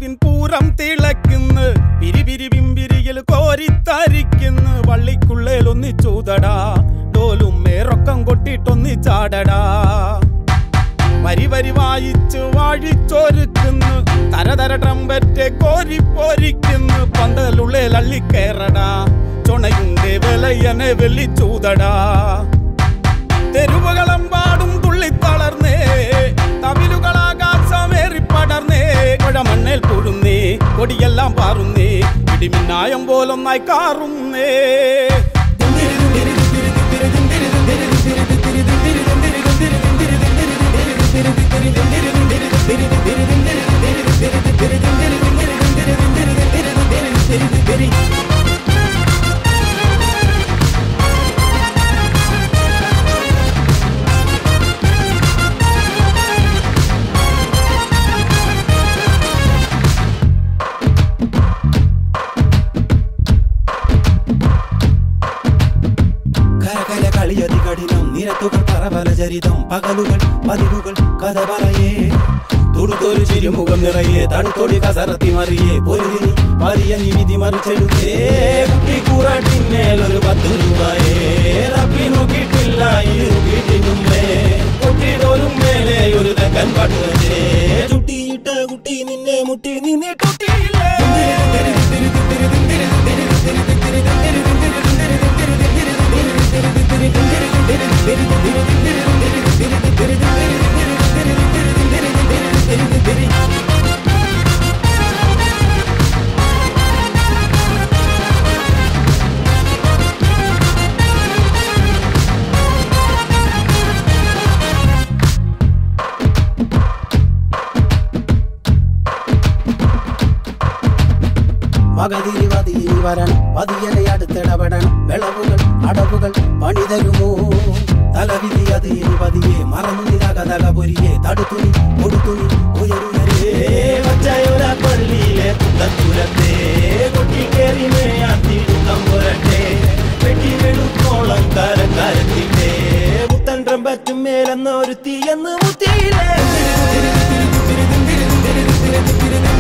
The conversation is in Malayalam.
വാവിൻ പൂരം തിളക്കുന്നു പിരിപിരി പിമ്പിരിയിൽ കോരിത്തരിക്കുന്നു വള്ളിക്കുള്ളേൽ ഒന്നിച്ചൂതടാ ഡോലും മേറൊക്കം കൊട്ടിട്ടൊന്നിച്ചാടടാ വരി വരി വായിച്ച് വാഴിച്ചൊരുക്കുന്നു തരതര ട്രംപറ്റ് കോരിപ്പോരിക്കുന്നു പന്തലുള്ളിൽ അള്ളിക്കേറടാ ചുണയുണ്ട് വിലയനെ വെള്ളിച്ചൂതടാ തെരുവുകളെമ്പാടും തുള്ളിത്തളർന്നേ തമിലുകളാകാശമേറി പടർന്നേ കുഴമണ്ണേൽ പൊഴുന്നേ കൊടിയെല്ലാം പാറുന്നേ ഇടിമിന്നായം പോലൊന്നായി കാറുന്നേ കരകര കളിയതി കഠിനം നിരത്തുകൾ പറപല ചരിതം പകലുകൾ പതിവുകൾ കഥ പറയേ തുടുത്തൊരു ചിരിമുഖം നിറയെ തടുത്തൊടി കസറത്തി മറിയേ പൊരുതിനി വലിയ നിവിധി മറിച്ചെടുത്തേ കുട്ടി കൂറട്ടിന്മേലൊരു പത്ത് രൂപയേ റബ്ബി നോക്കിയിട്ടില്ല ഈ വീട്ടിനുമ്പേ കുട്ടിയോരും മേലെ ഒരു തെക്കൻ പട്ടുവേ ചുട്ടിയിട്ട കുട്ടി നിന്നെ മുട്ടി നിന്നെ തൊട്ടിയില്ലേ വകതിരി വതിരി വരണം പതിയനെ അടുത്തിടപെടണം വിളവുകൾ അടവുകൾ പണിതരുമോ തലവിധി അത് ഇനി പതിയെ മറന്നു നിരകതക പൊരിയെ തടുത്തുനി കൊടുത്തുനി ഉയരുയരേ വച്ചയൊര പള്ളിയിലെ കുത്തത്തുരത്തെ കൊട്ടിക്കേറി മേയാത്തിടുക്കം പുരട്ടെ വെട്ടിവെടുത്തോളം കരക്കരത്തിട്ടേ മുത്തൻ ട്രംപറ്റും മേലെന്ന ഒരു തീയെന്ന് മുത്തിയില്ലേ